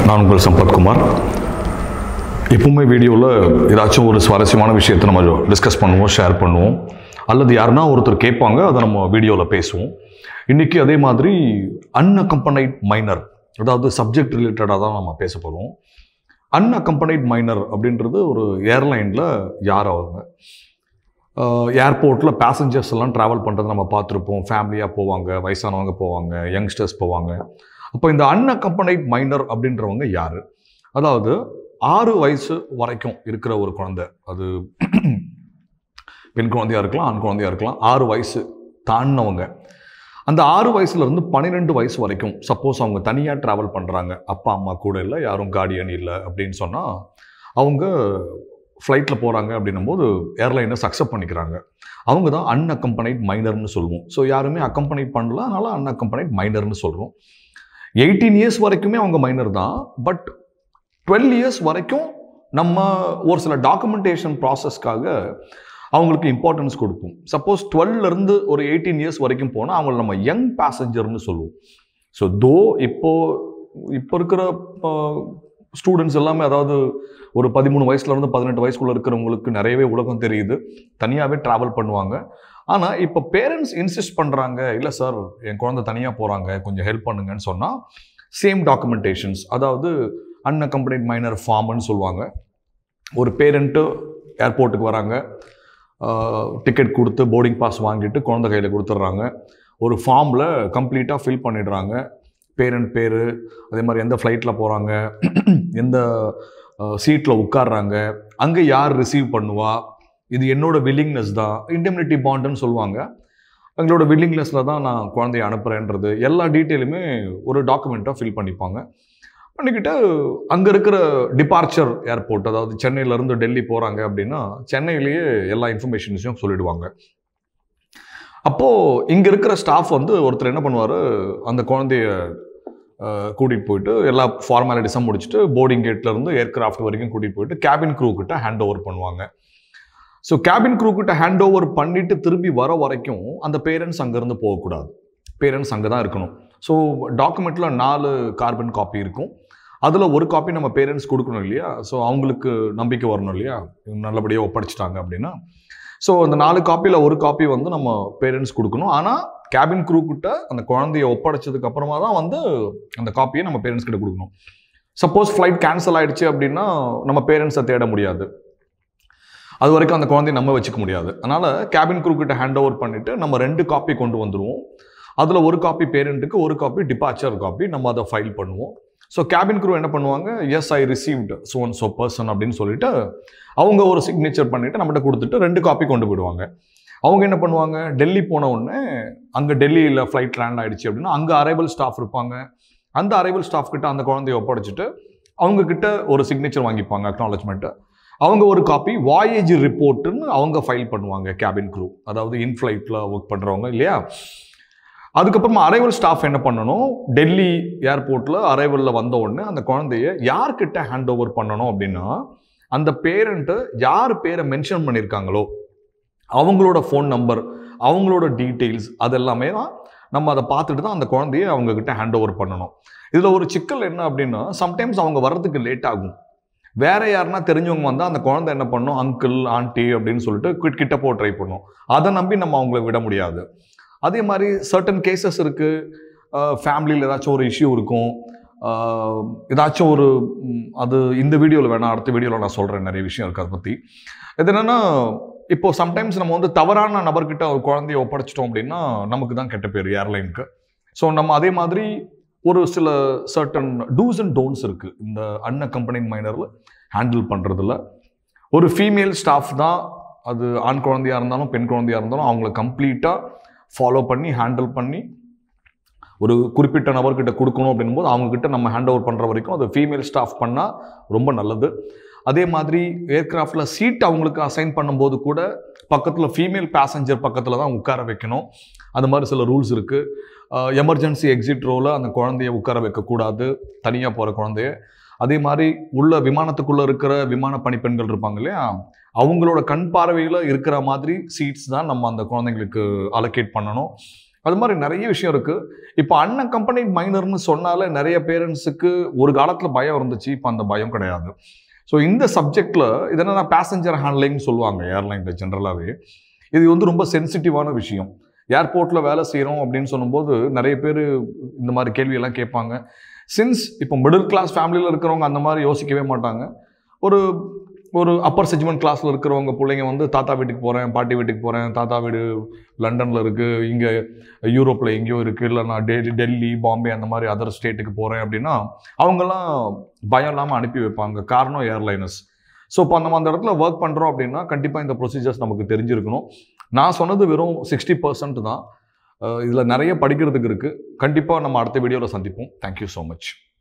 நான் உங்கள் சம்பத்குமார் எப்பவுமே வீடியோவில் ஏதாச்சும் ஒரு சுவாரஸ்யமான விஷயத்தை நம்ம டிஸ்கஸ் பண்ணுவோம் ஷேர் பண்ணுவோம் அல்லது யாருன்னா ஒருத்தர் கேட்பாங்க அதை நம்ம வீடியோவில் பேசுவோம் இன்றைக்கி அதே மாதிரி அன்அக்கம்பனைட் மைனர் அதாவது சப்ஜெக்ட் ரிலேட்டடாக தான் நம்ம பேச போகிறோம் அன்அக்கம்பனைட் மைனர் அப்படின்றது ஒரு ஏர்லைனில் யார் அவங்க ஏர்போர்ட்டில் பேசஞ்சர்ஸ் எல்லாம் ட்ராவல் பண்ணுறதை நம்ம பார்த்துருப்போம் ஃபேமிலியாக போவாங்க வயசானவங்க போவாங்க யங்ஸ்டர்ஸ் போவாங்க அப்போ இந்த அன்அக்கம்பனைட் மைனர் அப்படின்றவங்க யார் அதாவது ஆறு வயசு வரைக்கும் இருக்கிற ஒரு குழந்தை அது பெண் குழந்தையா இருக்கலாம் ஆண் குழந்தையா இருக்கலாம் ஆறு வயசு தாண்டினவங்க அந்த ஆறு வயசுலேருந்து பன்னிரெண்டு வயசு வரைக்கும் சப்போஸ் அவங்க தனியாக ட்ராவல் பண்ணுறாங்க அப்பா அம்மா கூட இல்லை யாரும் கார்டியன் இல்லை அப்படின்னு சொன்னால் அவங்க ஃப்ளைட்டில் போகிறாங்க அப்படின்னும் போது ஏர்லைனர்ஸ் அக்செப்ட் பண்ணிக்கிறாங்க அவங்க தான் அன்அக்கம்பனைட் மைனர்னு சொல்லுவோம் ஸோ யாருமே அக்கம்பனைட் பண்ணல அதனால அன்அக்கம்பனைட் மைனர்னு சொல்கிறோம் எயிட்டீன் இயர்ஸ் வரைக்குமே அவங்க மைனர் தான் பட் டுவெல் இயர்ஸ் வரைக்கும் நம்ம ஒரு சில டாக்குமெண்டேஷன் ப்ராசஸ்க்காக அவங்களுக்கு இம்பார்ட்டன்ஸ் கொடுப்போம் சப்போஸ் டுவெல்லேருந்து ஒரு எயிட்டீன் இயர்ஸ் வரைக்கும் போனால் அவங்கள நம்ம யங் பேசஞ்சர்னு சொல்லுவோம் ஸோ தோ இப்போ இப்போ இருக்கிற ஸ்டூடெண்ட்ஸ் எல்லாமே அதாவது ஒரு பதிமூணு வயசுலேருந்து பதினெட்டு வயசுக்குள்ளே இருக்கிறவங்களுக்கு நிறையவே உலகம் தெரியுது தனியாகவே ட்ராவல் பண்ணுவாங்க ஆனால் இப்போ பேரண்ட்ஸ் இன்சிஸ்ட் பண்ணுறாங்க இல்லை சார் என் குழந்தை தனியாக போகிறாங்க கொஞ்சம் ஹெல்ப் பண்ணுங்கன்னு சொன்னால் சேம் டாக்குமெண்டேஷன்ஸ் அதாவது அன்அக்கம்பனைட் மைனர் ஃபார்ம்னு சொல்லுவாங்க ஒரு பேரண்ட்டு ஏர்போர்ட்டுக்கு வராங்க டிக்கெட் கொடுத்து போர்டிங் பாஸ் வாங்கிட்டு குழந்தை கையில் கொடுத்துட்றாங்க ஒரு ஃபார்மில் கம்ப்ளீட்டாக ஃபில் பண்ணிடுறாங்க பேரண்ட் பேர் அதே மாதிரி எந்த ஃப்ளைட்டில் போகிறாங்க எந்த சீட்டில் உட்காடுறாங்க அங்கே யார் ரிசீவ் பண்ணுவா இது என்னோட வில்லிங்னஸ் தான் இன்டெமினிட்டி பாண்டுன்னு சொல்லுவாங்க எங்களோட வில்லிங்னஸில் தான் நான் குழந்தைய அனுப்புகிறேன்றது எல்லா டீட்டெயிலுமே ஒரு டாக்குமெண்ட்டாக ஃபில் பண்ணிப்பாங்க பண்ணிக்கிட்டு அங்கே இருக்கிற டிபார்ச்சர் ஏர்போர்ட் அதாவது சென்னையிலேருந்து டெல்லி போகிறாங்க அப்படின்னா சென்னையிலேயே எல்லா இன்ஃபர்மேஷன்ஸையும் சொல்லிடுவாங்க அப்போது இங்கே இருக்கிற ஸ்டாஃப் வந்து ஒருத்தர் என்ன பண்ணுவார் அந்த குழந்தைய கூட்டிகிட்டு போயிட்டு எல்லா ஃபார்மாலிட்டிஸும் முடிச்சுட்டு போர்டிங் கேட்லேருந்து ஏர்கிராஃப்ட் வரைக்கும் கூட்டிகிட்டு போயிட்டு கேபின் க்ரூ கிட்ட ஹேண்ட் ஓவர் பண்ணுவாங்க ஸோ கேபின் க்ரூ கிட்ட ஹேண்ட் ஓவர் பண்ணிட்டு திரும்பி வர வரைக்கும் அந்த பேரண்ட்ஸ் அங்கேருந்து போகக்கூடாது பேரண்ட்ஸ் அங்கே தான் இருக்கணும் ஸோ டாக்குமெண்ட்டில் நாலு கார்பன் காப்பி இருக்கும் அதில் ஒரு காப்பி நம்ம பேரண்ட்ஸ் கொடுக்கணும் இல்லையா ஸோ அவங்களுக்கு நம்பிக்கை வரணும் இல்லையா நல்லபடியாக ஒப்படைச்சிட்டாங்க அப்படின்னா ஸோ அந்த நாலு காப்பியில் ஒரு காப்பி வந்து நம்ம பேரண்ட்ஸ் கொடுக்கணும் ஆனால் கேபின் க்ரூ கிட்ட அந்த குழந்தைய ஒப்படைச்சதுக்கு அப்புறமா தான் வந்து அந்த காப்பியை நம்ம பேரண்ட்ஸ் கிட்ட கொடுக்கணும் சப்போஸ் ஃப்ளைட் கேன்சல் ஆயிடுச்சு அப்படின்னா நம்ம பேரண்ட்ஸை தேட முடியாது அது வரைக்கும் அந்த குழந்தைய நம்ம வச்சுக்க முடியாது அதனால் கேபின் க்ரூ கிட்ட ஹேண்ட் ஓவர் பண்ணிவிட்டு நம்ம ரெண்டு காப்பி கொண்டு வந்துடுவோம் அதில் ஒரு காப்பி பேரண்ட்டுக்கு ஒரு காப்பி டிபார்ச்சர் காப்பி நம்ம அதை ஃபைல் பண்ணுவோம் ஸோ கேபின் க்ரூ என்ன பண்ணுவாங்க yes I received so and so person அப்படின்னு சொல்லிட்டு அவங்க ஒரு சிக்னேச்சர் பண்ணிவிட்டு நம்மகிட்ட கொடுத்துட்டு ரெண்டு காப்பி கொண்டு போயிடுவாங்க அவங்க என்ன பண்ணுவாங்க டெல்லி போன உடனே அங்கே டெல்லியில் ஃப்ளைட் லேண்ட் ஆகிடுச்சு அப்படின்னா அங்கே அரைவல் ஸ்டாஃப் இருப்பாங்க அந்த அரைவல் ஸ்டாஃப் கிட்ட அந்த குழந்தைய ஒப்படைச்சிட்டு அவங்க கிட்ட ஒரு சிக்னேச்சர் வாங்கிப்பாங்க அக்னாலஜ்மெண்ட்டு அவங்க ஒரு காப்பி வாயேஜ் ரிப்போர்ட்டுன்னு அவங்க ஃபைல் பண்ணுவாங்க கேபின் க்ரூ அதாவது இன் ஃப்ளைட்டில் ஒர்க் பண்ணுறவங்க இல்லையா அதுக்கப்புறமா அரைவல் ஸ்டாஃப் என்ன பண்ணணும் டெல்லி ஏர்போர்ட்டில் அரைவலில் வந்த உடனே அந்த குழந்தைய யார்கிட்ட ஹேண்ட் ஓவர் பண்ணணும் அப்படின்னா அந்த பேரண்ட்டு யார் பேரை மென்ஷன் பண்ணியிருக்காங்களோ அவங்களோட ஃபோன் நம்பர் அவங்களோட டீட்டெயில்ஸ் அதெல்லாமே தான் நம்ம அதை பார்த்துட்டு தான் அந்த குழந்தைய அவங்கக்கிட்ட ஹேண்ட் ஓவர் பண்ணணும் இதில் ஒரு சிக்கல் என்ன அப்படின்னா சம்டைம்ஸ் அவங்க வர்றதுக்கு லேட் ஆகும் வேற யாருன்னா தெரிஞ்சவங்க வந்தால் அந்த குழந்தை என்ன பண்ணும் அங்கிள் ஆண்டி அப்படின்னு சொல்லிட்டு கிட்ட போ ட்ரை பண்ணும் அதை நம்பி நம்ம அவங்கள விட முடியாது அதே மாதிரி சர்டன் கேசஸ் இருக்குது ஃபேமிலியில் ஏதாச்சும் ஒரு இஷ்யூ இருக்கும் ஏதாச்சும் ஒரு அது இந்த வீடியோவில் வேணாம் அடுத்த வீடியோவில் நான் சொல்கிறேன் நிறைய விஷயம் இருக்குது அதை பற்றி இது என்னென்னா இப்போ சம்டைம்ஸ் நம்ம வந்து தவறான நபர்கிட்ட ஒரு குழந்தைய ஒப்படைச்சிட்டோம் அப்படின்னா நமக்கு தான் கெட்ட பேர் ஏர்லைனுக்கு ஸோ நம்ம அதே மாதிரி ஒரு சில சர்டன் டூஸ் அண்ட் டோன்ஸ் இருக்குது இந்த அன்அக்கம்பனைட் மைனரில் ஹேண்டில் பண்ணுறதுல ஒரு ஃபீமேல் ஸ்டாஃப் தான் அது ஆண் குழந்தையாக இருந்தாலும் பெண் குழந்தையாக இருந்தாலும் அவங்கள கம்ப்ளீட்டாக ஃபாலோ பண்ணி ஹேண்டில் பண்ணி ஒரு குறிப்பிட்ட நபர்கிட்ட கொடுக்கணும் அப்படின்னும் போது அவங்கக்கிட்ட நம்ம ஹேண்ட் ஓவர் பண்ணுற வரைக்கும் அது ஃபீமேல் ஸ்டாஃப் பண்ணால் ரொம்ப நல்லது அதே மாதிரி ஏர்கிராஃப்டில் சீட் அவங்களுக்கு அசைன் பண்ணும்போது கூட பக்கத்தில் ஃபீமேல் பேசஞ்சர் பக்கத்தில் தான் உட்கார வைக்கணும் அந்த மாதிரி சில ரூல்ஸ் இருக்குது எமர்ஜென்சி எக்ஸிட் ரோவில் அந்த குழந்தைய உட்கார வைக்கக்கூடாது தனியாக போகிற குழந்தைய அதே மாதிரி உள்ள விமானத்துக்குள்ளே இருக்கிற விமான பணிப்பெண்கள் இருப்பாங்க இல்லையா அவங்களோட கண் பார்வையில் இருக்கிற மாதிரி சீட்ஸ் தான் நம்ம அந்த குழந்தைங்களுக்கு அலோகேட் பண்ணணும் அது மாதிரி நிறைய விஷயம் இருக்குது இப்போ அண்ணன் கம்பெனி மைனர்னு சொன்னாலே நிறைய பேரண்ட்ஸுக்கு ஒரு காலத்தில் பயம் இருந்துச்சு இப்போ அந்த பயம் கிடையாது ஸோ இந்த சப்ஜெக்டில் இது என்னன்னா பேசஞ்சர் ஹேண்ட்லிங் சொல்லுவாங்க ஏர்லைனில் ஜென்ரலாகவே இது வந்து ரொம்ப சென்சிட்டிவான விஷயம் ஏர்போர்ட்டில் வேலை செய்கிறோம் அப்படின்னு சொல்லும்போது நிறைய பேர் இந்த மாதிரி கேள்வியெல்லாம் கேட்பாங்க சின்ஸ் இப்போ மிடில் கிளாஸ் ஃபேமிலியில் இருக்கிறவங்க அந்த மாதிரி யோசிக்கவே மாட்டாங்க ஒரு ஒரு அப்பர் செக்மெண்ட் கிளாஸில் இருக்கிறவங்க பிள்ளைங்க வந்து தாத்தா வீட்டுக்கு போகிறேன் பாட்டி வீட்டுக்கு போகிறேன் தாத்தா வீடு லண்டனில் இருக்குது இங்கே யூரோப்பில் எங்கேயோ இருக்குது இல்லை நான் டெல்லி டெல்லி பாம்பே அந்த மாதிரி அதர் ஸ்டேட்டுக்கு போகிறேன் அப்படின்னா அவங்கெல்லாம் பயம் இல்லாமல் அனுப்பி வைப்பாங்க காரணம் ஏர்லைனர்ஸ் ஸோ இப்போ நம்ம அந்த இடத்துல ஒர்க் பண்ணுறோம் அப்படின்னா கண்டிப்பாக இந்த ப்ரொசீஜர்ஸ் நமக்கு தெரிஞ்சிருக்கணும் நான் சொன்னது வெறும் சிக்ஸ்டி பர்சன்ட் தான் இதில் நிறைய படிக்கிறதுக்கு இருக்குது கண்டிப்பாக நம்ம அடுத்த வீடியோவில் சந்திப்போம் தேங்க்யூ ஸோ மச்